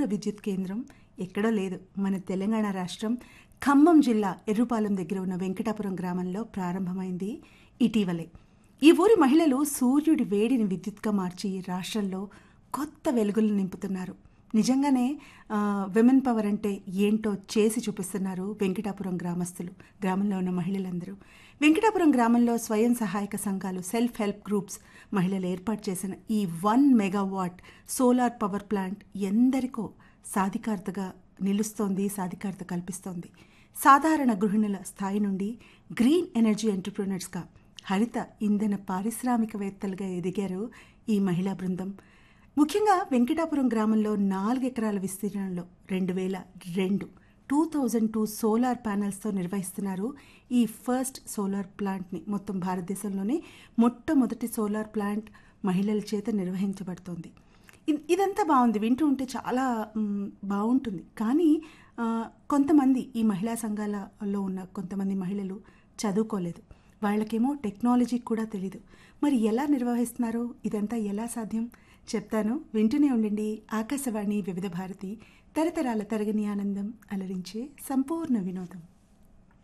సౌర విద్యుత్ కేంద్రం ఎక్కడో లేదు మన తెలంగాణ రాష్ట్రం ఖమ్మం జిల్లా ఎర్రుపాలెం దగ్గర ఉన్న వెంకటాపురం గ్రామంలో ప్రారంభమైంది ఇటీవలే ఈ ఊరి మహిళలు సూర్యుడి వేడిని విద్యుత్గా మార్చి రాష్ట్రంలో కొత్త వెలుగులు నింపుతున్నారు నిజంగానే విమెన్ పవర్ అంటే ఏంటో చేసి చూపిస్తున్నారు వెంకటాపురం గ్రామస్తులు గ్రామంలో ఉన్న మహిళలందరూ వెంకటాపురం గ్రామంలో స్వయం సహాయక సంఘాలు సెల్ఫ్ హెల్ప్ గ్రూప్స్ మహిళలు ఏర్పాటు చేసిన ఈ one megawatt solar power plant ఎందరికో సాధికారతగా నిలుస్తోంది సాధికారత కల్పిస్తోంది సాధారణ గృహిణుల స్థాయి నుండి గ్రీన్ ఎనర్జీ ఎంటర్ప్రినర్స్గా హరిత ఇంధన పారిశ్రామికవేత్తలుగా ఎదిగారు ఈ మహిళా బృందం ముఖ్యంగా వెంకటాపురం గ్రామంలో నాలుగు ఎకరాల విస్తీర్ణంలో రెండు వేల రెండు టూ థౌజండ్ టూ సోలార్ ప్యానెల్స్తో నిర్వహిస్తున్నారు ఈ ఫస్ట్ సోలార్ ప్లాంట్ని మొత్తం భారతదేశంలోనే మొట్టమొదటి సోలార్ ప్లాంట్ మహిళల చేత నిర్వహించబడుతోంది ఇ- ఇదంతా బాగుంది వింటూ ఉంటే చాలా మ్, బాగుంటుంది కానీ ఆ, కొంతమంది ఈ మహిళా సంఘాలలో ఉన్న కొంతమంది మహిళలు చదువుకోలేదు వాళ్ళకేమో టెక్నాలజీ కూడా తెలీదు మరి ఎలా నిర్వహిస్తున్నారో ఇదంతా ఎలా సాధ్యం చెప్తాను వింటూనే ఉండండి ఆకాశవాణి వివిధ భారతి తరతరాల తరగని ఆనందం అలరించే సంపూర్ణ వినోదం